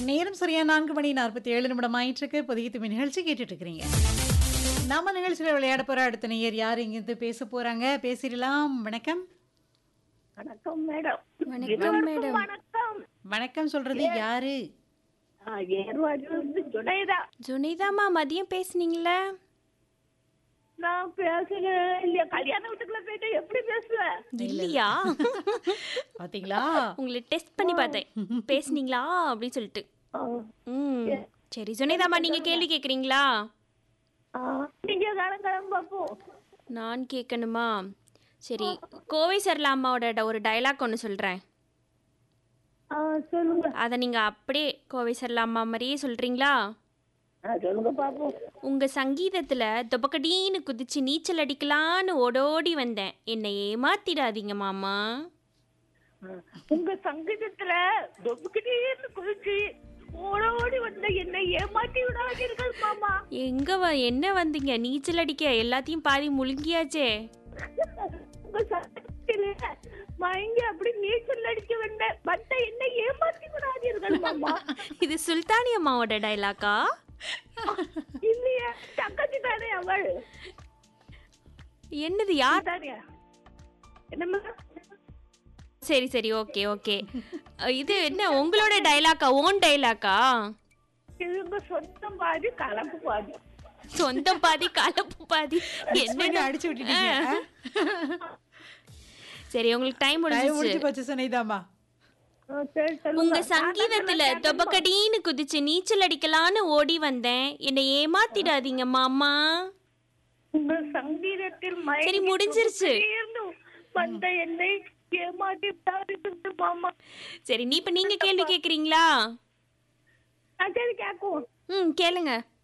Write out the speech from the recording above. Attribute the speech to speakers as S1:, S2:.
S1: நேரம் சரியா நான்கு மணி நாற்பத்தி ஏழு நிமிடம் ஆயிட்டிருக்கு புதிய துமி நிகழ்ச்சி கேட்டுட்டு இருக்கிறீங்க நம்ம நிகழ்ச்சியில் விளையாட போற அடுத்த நேயர் யார் இங்கிருந்து பேச போறாங்க பேசிடலாம் வணக்கம்
S2: வணக்கம் மேடம்
S3: வணக்கம்
S2: இருவருக்கும்
S3: மேடம்.
S2: வணக்கம்
S1: வணக்கம் சொல்றது யாரு
S2: ஆ, ஏர்வாடியிலிருந்து ஜுனைதா
S3: ஜுனிதாமா மதியம் பேசுனீங்களே
S2: நான் பேசுறேன் இல்லையா கல்யாண வீட்டுக்குள்ள போயிட்டு எப்படி பேசுவேன்
S3: இல்லையா
S1: பாத்தீங்களா
S3: உங்களை டெஸ்ட் பண்ணி பார்த்தேன் பேசுனீங்களா அப்படின்னு சொல்லிட்டு
S2: ஆ,
S3: ம் சரி ஜுனிதாமா நீங்க கேள்வி கேக்குறீங்களா
S2: ஆ, நீங்க காலங்காலம் பார்ப்போம்
S3: நான் கேட்கணுமா சரி கோவை சரலா அம்மாவோட ட- ஒரு டயலாக் ஒன்று சொல்கிறேன்
S2: ஆ, சொல்லுங்க
S3: அதை நீங்கள் அப்படியே கோவை சரலா அம்மா மாதிரியே சொல்கிறீங்களா
S2: ஆ, சொல்லுங்க பாப்போம்
S3: உங்கள் சங்கீதத்தில் தொபக்கடின்னு குதிச்சு நீச்சல் அடிக்கலான்னு ஓடோடி வந்தேன் என்னை ஏமாத்திடாதீங்க மாமா
S2: ஆ, உங்க சங்கீதத்துல தொப்புக்கிட்டேன்னு குதிச்சு ஓடோடி வந்த என்னை ஏமாத்தி விடாதீர்கள் மாமா
S3: எங்க வ என்ன வந்தீங்க நீச்சல் அடிக்க எல்லாத்தையும் பாதி முழுங்கியாச்சே
S2: உங்க சங்கீதத்தில மயங்கி அப்படி நீச்சல் அடிக்க வந்த வந்த என்னை ஏமாத்தி விடாதீர்கள் மாமா
S3: இது சுல்தானி அம்மாவோட டைலாக்கா
S2: இல்லையா தங்கச்சி தானே அவள்
S3: என்னது யார்
S2: தானே என்னம்மா
S3: சரி சரி ஓகே ஓகே இது என்ன உங்களோட டைலாக்கா ஓன் டைலாக்கா
S2: இவங்க சொந்தம் பாதி கலப்பு பாதி
S3: சொந்தம் பாதி கலப்பு பாதி
S1: பண்ணி
S3: என்ன
S1: அடிச்சு விட்டுட்டீங்க
S3: சரி உங்களுக்கு டைம்
S1: டைம்
S3: முடிஞ்சிச்சு
S1: முடிச்சு போச்சு சுனைதாமா
S2: ஆ, சரி, சொல்லுங்க.
S3: உங்க சங்கீதத்துல தொபக்கடின்னு குதிச்சு நீச்சல் அடிக்கலான்னு ஓடி வந்தேன் என்னை ஏமாத்திடாதீங்க மாமா
S2: உங்க சங்கீதத்தில் மயங்கி
S3: சரி, முடிஞ்சிருச்சு.
S2: துடிதுடின்னு வந்த என்னை ஏமாத்தி விடாதீர்கள் மாமா
S3: சரி நீ இப்ப நீங்க கேள்வி கேக்குறீங்களா
S2: ஆ, சரி கேட்கும்
S3: ம் கேளுங்க